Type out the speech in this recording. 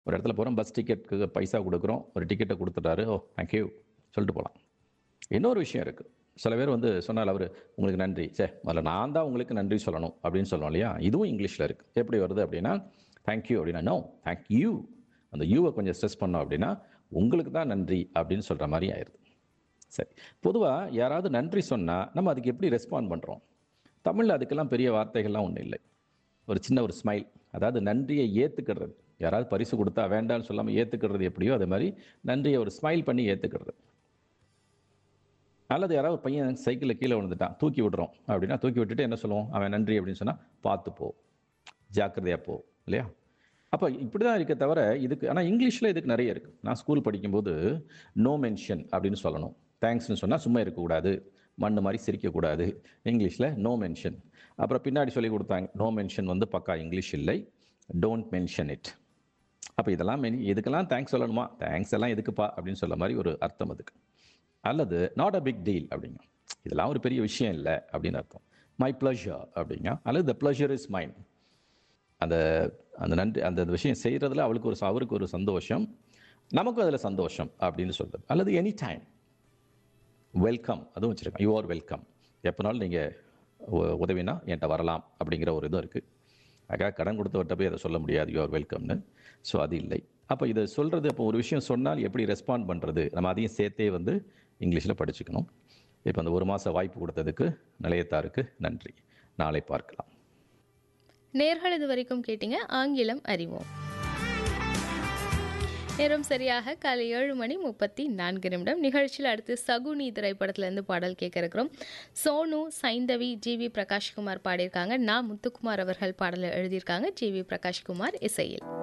ஒரு இடத்துல போகிறோம் பஸ் டிக்கெட்டுக்கு பைசா கொடுக்குறோம் ஒரு டிக்கெட்டை கொடுத்துட்டாரு ஓ தேங்க்யூ சொல்லிட்டு போகலாம் இன்னொரு விஷயம் இருக்குது சில பேர் வந்து சொன்னால் அவர் உங்களுக்கு நன்றி சே முதல்ல நான் தான் உங்களுக்கு நன்றி சொல்லணும் அப்படின்னு சொல்லுவோம் இல்லையா இதுவும் இங்கிலீஷில் இருக்குது எப்படி வருது அப்படின்னா தேங்க்யூ அப்படின்னா நோ தேங்க்யூ அந்த யூவை கொஞ்சம் ஸ்ட்ரெஸ் பண்ணோம் அப்படின்னா உங்களுக்கு தான் நன்றி அப்படின்னு சொல்கிற மாதிரி ஆயிடுது சரி பொதுவாக யாராவது நன்றி சொன்னால் நம்ம அதுக்கு எப்படி ரெஸ்பாண்ட் பண்ணுறோம் தமிழில் அதுக்கெல்லாம் பெரிய வார்த்தைகள்லாம் ஒன்றும் இல்லை ஒரு சின்ன ஒரு ஸ்மைல் அதாவது நன்றியை ஏற்றுக்கிறது யாராவது பரிசு கொடுத்தா வேண்டாம்னு சொல்லாமல் ஏற்றுக்கிறது எப்படியோ அதே மாதிரி நன்றியை ஒரு ஸ்மைல் பண்ணி ஏற்றுக்கிறது அல்லது யாராவது ஒரு பையன் சைக்கிளில் கீழே விழுந்துட்டான் தூக்கி விடுறோம் அப்படின்னா தூக்கி விட்டுட்டு என்ன சொல்லுவோம் அவன் நன்றி அப்படின்னு சொன்னால் பார்த்து போ ஜாக்கிரதையாக போ இல்லையா அப்போ இப்படி தான் இருக்க தவிர இதுக்கு ஆனால் இங்கிலீஷில் இதுக்கு நிறைய இருக்குது நான் ஸ்கூல் படிக்கும்போது நோ மென்ஷன் அப்படின்னு சொல்லணும் தேங்க்ஸ்னு சொன்னால் சும்மா இருக்கக்கூடாது மண் மாதிரி சிரிக்கக்கூடாது இங்கிலீஷில் நோ மென்ஷன் அப்புறம் பின்னாடி சொல்லி கொடுத்தாங்க நோ மென்ஷன் வந்து பக்கா இங்கிலீஷ் இல்லை டோன்ட் மென்ஷன் இட் அப்போ இதெல்லாம் மெனி இதுக்கெல்லாம் தேங்க்ஸ் சொல்லணுமா தேங்க்ஸ் எல்லாம் எதுக்குப்பா அப்படின்னு சொல்ல மாதிரி ஒரு அர்த்தம் அதுக்கு அல்லது நாட் அ பிக் டீல் அப்படிங்க இதெல்லாம் ஒரு பெரிய விஷயம் இல்லை அப்படின்னு அர்த்தம் மை ப்ளஷர் அப்படிங்க அல்லது த ப்ளஷர் இஸ் மைண்ட் அந்த அந்த நன்றி அந்த விஷயம் செய்கிறதுல அவளுக்கு ஒரு அவருக்கு ஒரு சந்தோஷம் நமக்கும் அதில் சந்தோஷம் அப்படின்னு சொல்கிறது அல்லது எனி டைம் வெல்கம் அதுவும் வச்சுருக்கேன் யூ ஆர் வெல்கம் எப்போனாலும் நீங்கள் உதவினா என்கிட்ட வரலாம் அப்படிங்கிற ஒரு இதுவும் இருக்குது அதுக்காக கடன் கொடுத்தவர்கிட்ட போய் அதை சொல்ல முடியாது யூ ஆர் வெல்கம்னு ஸோ அது இல்லை அப்போ இதை சொல்கிறது அப்போ ஒரு விஷயம் சொன்னால் எப்படி ரெஸ்பாண்ட் பண்ணுறது நம்ம அதையும் சேர்த்தே வந்து இங்கிலீஷில் படிச்சுக்கணும் இப்போ அந்த ஒரு மாத வாய்ப்பு கொடுத்ததுக்கு நிலையத்தாருக்கு நன்றி நாளை பார்க்கலாம் நேர்கள் இது வரைக்கும் கேட்டீங்க ஆங்கிலம் அறிவோம் நேரம் சரியாக காலை ஏழு மணி முப்பத்தி நான்கு நிமிடம் நிகழ்ச்சியில் அடுத்து சகுனி திரைப்படத்திலேருந்து பாடல் கேட்க இருக்கிறோம் சோனு சைந்தவி ஜி வி பிரகாஷ்குமார் பாடியிருக்காங்க நான் முத்துக்குமார் அவர்கள் பாடலை எழுதியிருக்காங்க ஜி வி பிரகாஷ்குமார் இசையில்